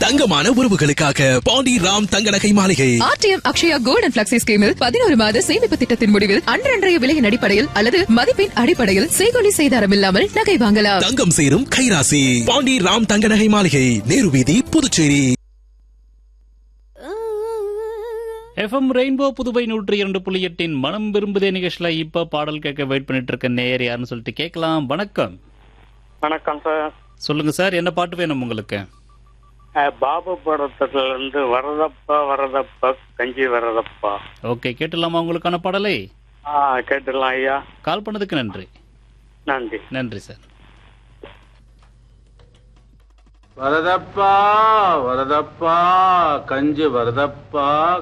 தங்கமான உறவுகளுக்காக Pandi Ram Thanga Nagai Maaligai RTM Akshaya gold and flexi ஸ்கீமில் பதினோரு மாத சேமிப்பு திட்டத்தின் முடிவில் அன்றன்றைய விலையின் அடிப்படையில் அல்லது மதிப்பின் அடிப்படையில் செய்கொலி செய்தாரம் இல்லாமல் நகை வாங்கலாம் தங்கம் சேரும் கைராசி பாண்டி ராம் தங்க நகை மாளிகை நேரு வீதி புதுச்சேரி எஃப்எம் ரெயின்போ புதுவை நூற்றி இரண்டு புள்ளி எட்டின் மனம் விரும்புதே நிகழ்ச்சியில இப்ப பாடல் கேட்க வெயிட் பண்ணிட்டு இருக்க நேயர் யாருன்னு சொல்லிட்டு கேட்கலாம் வணக்கம் வணக்கம் சார் சொல்லுங்க சார் என்ன பாட்டு வேணும் உங்களுக்கு அஹ், பாபு படத்துல இருந்து வரதப்பா வரதப்பா கஞ்சி வரதப்பா ஓகே கேட்டுலாமா உங்களுக்கான பாடலை ஆ கேட்டுடலாம் ஐயா கால் பண்ணதுக்கு நன்றி நன்றி நன்றி சார் வரதப்பா வரதப்பா கஞ்சி வரதப்பா